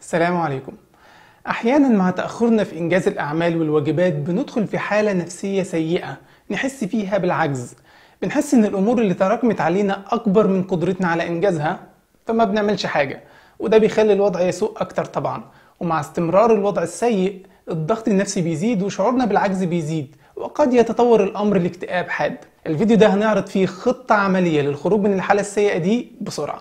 السلام عليكم أحيانا مع تأخرنا في إنجاز الأعمال والواجبات بندخل في حالة نفسية سيئة نحس فيها بالعجز بنحس إن الأمور اللي تراكمت علينا أكبر من قدرتنا على إنجازها فما بنعملش حاجة وده بيخلي الوضع يسوء أكتر طبعا ومع استمرار الوضع السيء الضغط النفسي بيزيد وشعورنا بالعجز بيزيد وقد يتطور الأمر لاكتئاب حاد الفيديو ده هنعرض فيه خطة عملية للخروج من الحالة السيئة دي بسرعة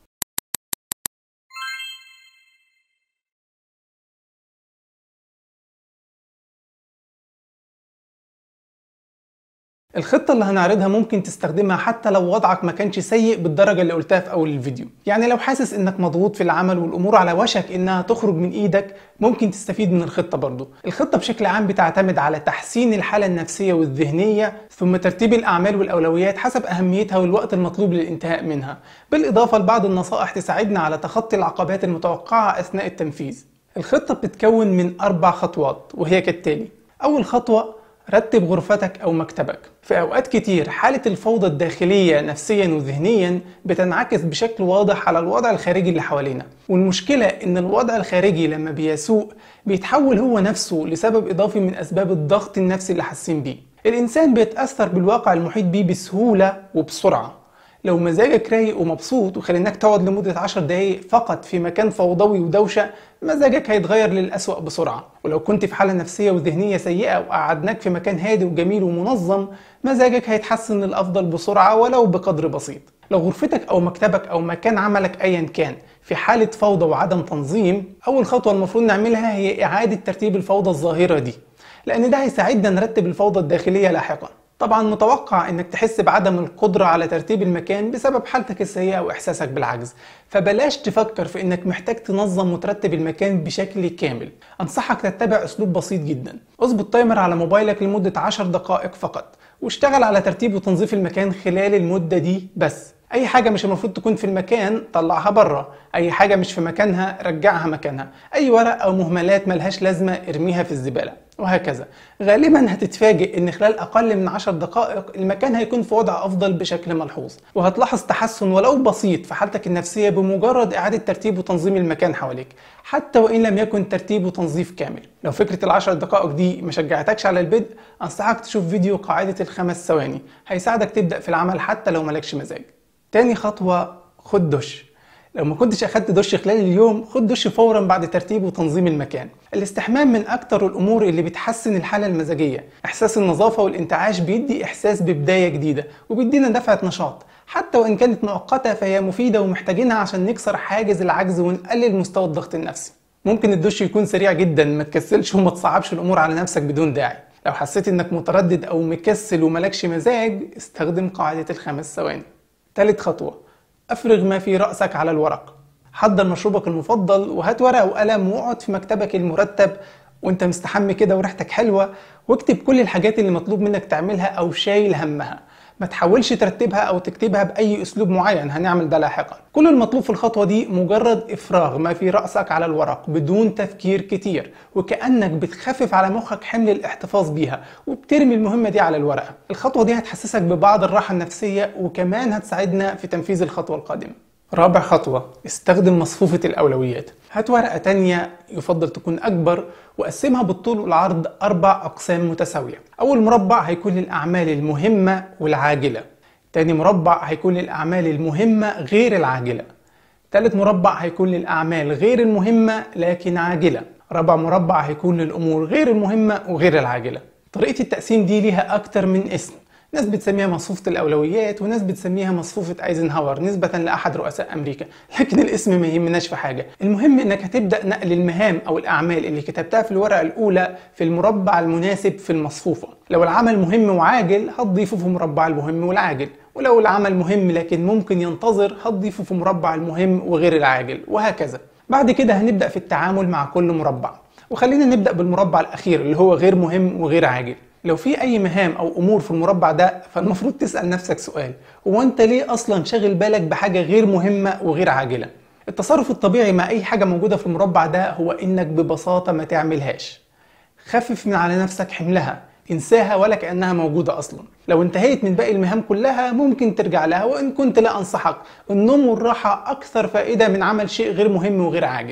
الخطة اللي هنعرضها ممكن تستخدمها حتى لو وضعك ما كانش سيء بالدرجة اللي قلتها في أول الفيديو يعني لو حاسس إنك مضغوط في العمل والأمور على وشك إنها تخرج من إيدك ممكن تستفيد من الخطة برضو الخطة بشكل عام بتعتمد على تحسين الحالة النفسية والذهنية ثم ترتيب الأعمال والأولويات حسب أهميتها والوقت المطلوب للانتهاء منها بالإضافة لبعض النصائح تساعدنا على تخطي العقبات المتوقعة أثناء التنفيذ الخطة بتتكون من أربع خطوات وهي كالتالي أول خطوة رتب غرفتك أو مكتبك في أوقات كتير حالة الفوضى الداخلية نفسيا وذهنيا بتنعكس بشكل واضح على الوضع الخارجي اللي حوالينا والمشكلة إن الوضع الخارجي لما بيسوء بيتحول هو نفسه لسبب إضافي من أسباب الضغط النفسي اللي حاسين بيه الإنسان بيتأثر بالواقع المحيط بيه بسهولة وبسرعة لو مزاجك رايق ومبسوط وخليناك تقعد لمدة 10 دقايق فقط في مكان فوضوي ودوشة مزاجك هيتغير للأسوأ بسرعة ولو كنت في حالة نفسية وذهنية سيئة وقعدناك في مكان هادي وجميل ومنظم مزاجك هيتحسن للأفضل بسرعة ولو بقدر بسيط لو غرفتك أو مكتبك أو مكان عملك أيا كان في حالة فوضى وعدم تنظيم أول خطوة المفروض نعملها هي إعادة ترتيب الفوضى الظاهرة دي لأن ده هيساعدنا نرتب الفوضى الداخلية لاحقا طبعا متوقع انك تحس بعدم القدرة على ترتيب المكان بسبب حالتك السيئة واحساسك بالعجز فبلاش تفكر في انك محتاج تنظم وترتب المكان بشكل كامل انصحك تتبع اسلوب بسيط جدا اظبط تايمر على موبايلك لمدة 10 دقائق فقط واشتغل على ترتيب وتنظيف المكان خلال المدة دي بس اي حاجة مش المفروض تكون في المكان طلعها بره اي حاجة مش في مكانها رجعها مكانها اي ورق او مهملات ملهاش لازمة ارميها في الزبالة وهكذا غالبا هتتفاجئ ان خلال اقل من 10 دقائق المكان هيكون في وضع افضل بشكل ملحوظ وهتلاحظ تحسن ولو بسيط في حالتك النفسية بمجرد اعادة ترتيب وتنظيم المكان حواليك حتى وان لم يكن ترتيب وتنظيف كامل لو فكرة العشر دقائق دي ما شجعتكش على البدء انصحك تشوف فيديو قاعدة الخمس ثواني هيساعدك تبدأ في العمل حتى لو مالكش مزاج تاني خطوة خد دش لو ما كنتش اخدت دش خلال اليوم خد دش فورا بعد ترتيب وتنظيم المكان الاستحمام من اكتر الامور اللي بتحسن الحالة المزاجية احساس النظافة والانتعاش بيدي احساس ببداية جديدة وبيدينا دفعة نشاط حتى وان كانت مؤقتة فهي مفيدة ومحتاجينها عشان نكسر حاجز العجز ونقلل مستوى الضغط النفسي ممكن الدش يكون سريع جدا ما تكسلش وما تصعبش الامور على نفسك بدون داعي لو حسيت انك متردد او مكسل وملكش مزاج استخدم قاعدة الخمس ثواني تالت خطوة افرغ ما في رأسك على الورق حضر مشروبك المفضل وهات ورقة وقلم واقعد في مكتبك المرتب وانت مستحمي كده وريحتك حلوة واكتب كل الحاجات اللي مطلوب منك تعملها او شايل همها ما تحاولش ترتبها او تكتبها باي اسلوب معين هنعمل ده لاحقا كل المطلوب في الخطوه دي مجرد افراغ ما في راسك على الورق بدون تفكير كتير وكانك بتخفف على مخك حمل الاحتفاظ بيها وبترمي المهمه دي على الورقه الخطوه دي هتحسسك ببعض الراحه النفسيه وكمان هتساعدنا في تنفيذ الخطوه القادمه رابع خطوة استخدم مصفوفة الأولويات هات ورقة تانية يفضل تكون أكبر وقسمها بالطول والعرض أربع أقسام متساوية أول مربع هيكون للأعمال المهمة والعاجلة تاني مربع هيكون للأعمال المهمة غير العاجلة تالت مربع هيكون للأعمال غير المهمة لكن عاجلة رابع مربع هيكون للأمور غير المهمة وغير العاجلة طريقة التقسيم دي ليها أكتر من اسم ناس بتسميها مصفوفة الأولويات وناس بتسميها مصفوفة ايزنهاور نسبة لأحد رؤساء أمريكا لكن الاسم ما يهمناش في حاجة المهم إنك هتبدأ نقل المهام أو الأعمال اللي كتبتها في الورقة الأولى في المربع المناسب في المصفوفة لو العمل مهم وعاجل هتضيفه في مربع المهم والعاجل ولو العمل مهم لكن ممكن ينتظر هتضيفه في مربع المهم وغير العاجل وهكذا بعد كده هنبدأ في التعامل مع كل مربع وخلينا نبدأ بالمربع الأخير اللي هو غير مهم وغير عاجل لو في اي مهام او امور في المربع ده فالمفروض تسال نفسك سؤال هو انت ليه اصلا شاغل بالك بحاجه غير مهمه وغير عاجله التصرف الطبيعي مع اي حاجه موجوده في المربع ده هو انك ببساطه ما تعملهاش خفف من على نفسك حملها انساها ولا كانها موجوده اصلا لو انتهيت من باقي المهام كلها ممكن ترجع لها وان كنت لا انصحك النوم والراحه اكثر فائده من عمل شيء غير مهم وغير عاجل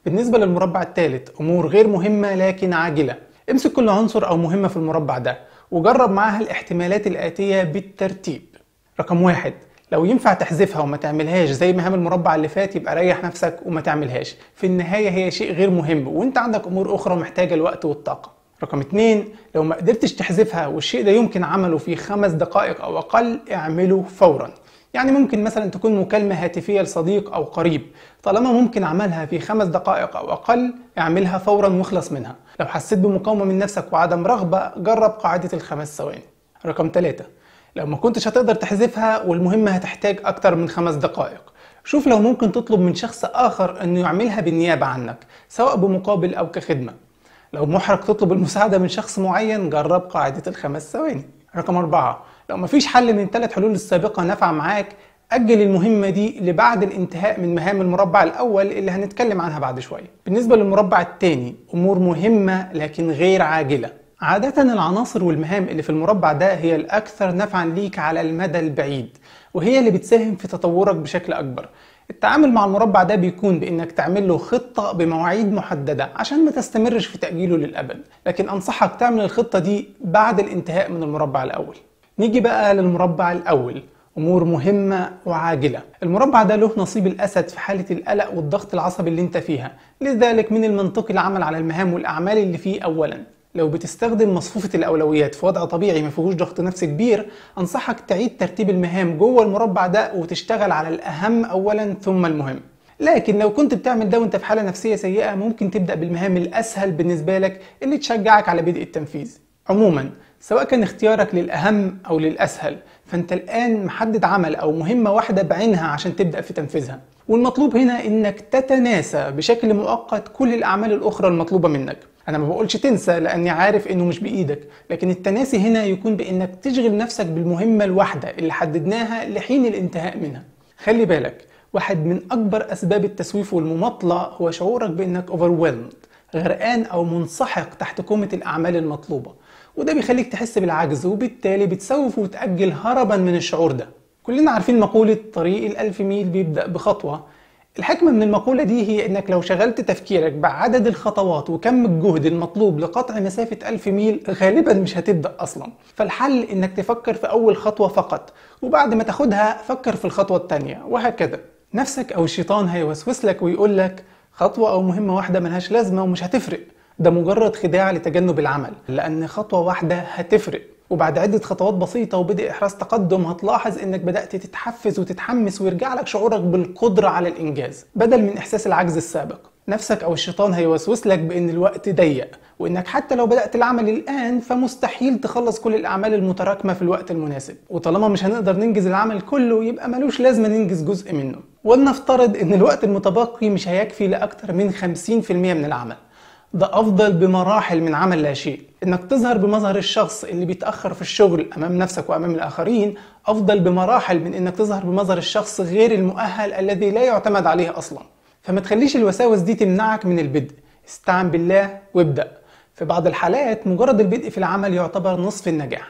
بالنسبة للمربع الثالث أمور غير مهمة لكن عاجلة امسك كل عنصر أو مهمة في المربع ده وجرب معاها الاحتمالات الآتية بالترتيب رقم واحد لو ينفع تحذفها وما تعملهاش زي مهام المربع اللي فات يبقى ريح نفسك وما تعملهاش في النهاية هي شيء غير مهم وانت عندك امور اخرى محتاجة الوقت والطاقة رقم اتنين لو ما قدرتش تحذفها والشيء ده يمكن عمله في خمس دقائق او اقل اعمله فورا يعني ممكن مثلا تكون مكالمة هاتفية لصديق أو قريب طالما ممكن عملها في خمس دقائق أو أقل اعملها فورا واخلص منها لو حسيت بمقاومة من نفسك وعدم رغبة جرب قاعدة الخمس ثواني رقم ثلاثة لو ما كنتش هتقدر تحذفها والمهمة هتحتاج أكتر من خمس دقائق شوف لو ممكن تطلب من شخص آخر أنه يعملها بالنيابة عنك سواء بمقابل أو كخدمة لو محرج تطلب المساعدة من شخص معين جرب قاعدة الخمس ثواني رقم أربعة لو مفيش حل من الثلاث حلول السابقة نفع معاك أجل المهمة دي لبعد الانتهاء من مهام المربع الأول اللي هنتكلم عنها بعد شوية بالنسبة للمربع الثاني أمور مهمة لكن غير عاجلة عادة العناصر والمهام اللي في المربع ده هي الأكثر نفعا ليك على المدى البعيد وهي اللي بتساهم في تطورك بشكل أكبر التعامل مع المربع ده بيكون بانك تعمل له خطة بمواعيد محددة عشان ما تستمرش في تأجيله للأبد لكن أنصحك تعمل الخطة دي بعد الانتهاء من المربع الأول نيجي بقى للمربع الأول أمور مهمة وعاجلة المربع ده له نصيب الأسد في حالة القلق والضغط العصبي اللي انت فيها لذلك من المنطقي العمل على المهام والأعمال اللي فيه أولا لو بتستخدم مصفوفة الأولويات في وضع طبيعي ما فيهوش ضغط نفسي كبير أنصحك تعيد ترتيب المهام جوه المربع ده وتشتغل على الأهم أولا ثم المهم لكن لو كنت بتعمل ده وانت في حالة نفسية سيئة ممكن تبدأ بالمهام الأسهل بالنسبة لك اللي تشجعك على بدء التنفيذ عموما سواء كان اختيارك للأهم أو للأسهل فأنت الآن محدد عمل أو مهمة واحدة بعينها عشان تبدأ في تنفيذها والمطلوب هنا إنك تتناسى بشكل مؤقت كل الأعمال الأخرى المطلوبة منك أنا ما بقولش تنسى لأني عارف إنه مش بإيدك لكن التناسي هنا يكون بإنك تشغل نفسك بالمهمة الواحدة اللي حددناها لحين الانتهاء منها خلي بالك واحد من أكبر أسباب التسويف والمماطلة هو شعورك بإنك overwhelmed غرقان أو منسحق تحت كومة الأعمال المطلوبة وده بيخليك تحس بالعجز وبالتالي بتسوف وتأجل هربا من الشعور ده كلنا عارفين مقولة طريق الألف ميل بيبدأ بخطوة الحكمة من المقولة دي هي إنك لو شغلت تفكيرك بعدد الخطوات وكم الجهد المطلوب لقطع مسافة ألف ميل غالبا مش هتبدأ أصلا فالحل إنك تفكر في أول خطوة فقط وبعد ما تاخدها فكر في الخطوة التانية وهكذا نفسك أو الشيطان هيوسوس لك ويقول لك خطوة أو مهمة واحدة ملهاش لازمة ومش هتفرق ده مجرد خداع لتجنب العمل لأن خطوة واحدة هتفرق وبعد عدة خطوات بسيطة وبدء إحراز تقدم هتلاحظ إنك بدأت تتحفز وتتحمس ويرجع لك شعورك بالقدرة على الإنجاز بدل من إحساس العجز السابق نفسك أو الشيطان هيوسوس لك بإن الوقت ضيق وإنك حتى لو بدأت العمل الآن فمستحيل تخلص كل الأعمال المتراكمة في الوقت المناسب وطالما مش هنقدر ننجز العمل كله يبقى ملوش لازمة ننجز جزء منه ولنفترض إن الوقت المتبقي مش هيكفي لأكثر من 50% من العمل ده أفضل بمراحل من عمل لا شيء إنك تظهر بمظهر الشخص اللي بيتأخر في الشغل أمام نفسك وأمام الآخرين أفضل بمراحل من إنك تظهر بمظهر الشخص غير المؤهل الذي لا يعتمد عليه أصلا فما تخليش الوساوس دي تمنعك من البدء استعن بالله وابدأ في بعض الحالات مجرد البدء في العمل يعتبر نصف النجاح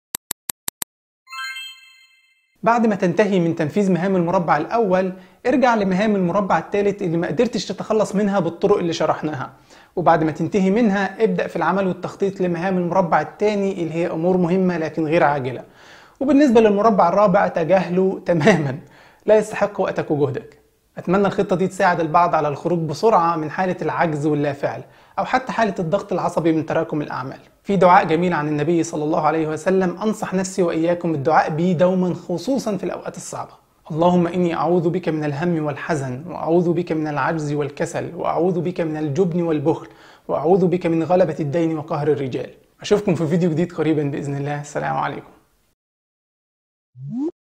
بعد ما تنتهي من تنفيذ مهام المربع الأول ارجع لمهام المربع الثالث اللي ما قدرتش تتخلص منها بالطرق اللي شرحناها وبعد ما تنتهي منها ابدأ في العمل والتخطيط لمهام المربع الثاني اللي هي أمور مهمة لكن غير عاجلة وبالنسبة للمربع الرابع تجاهله تماما لا يستحق وقتك وجهدك أتمنى الخطة دي تساعد البعض على الخروج بسرعة من حالة العجز واللا فعل أو حتى حالة الضغط العصبي من تراكم الأعمال في دعاء جميل عن النبي صلى الله عليه وسلم أنصح نفسي وإياكم بالدعاء به دوما خصوصا في الأوقات الصعبة اللهم إني أعوذ بك من الهم والحزن وأعوذ بك من العجز والكسل وأعوذ بك من الجبن والبخل وأعوذ بك من غلبة الدين وقهر الرجال أشوفكم في فيديو جديد قريبا بإذن الله السلام عليكم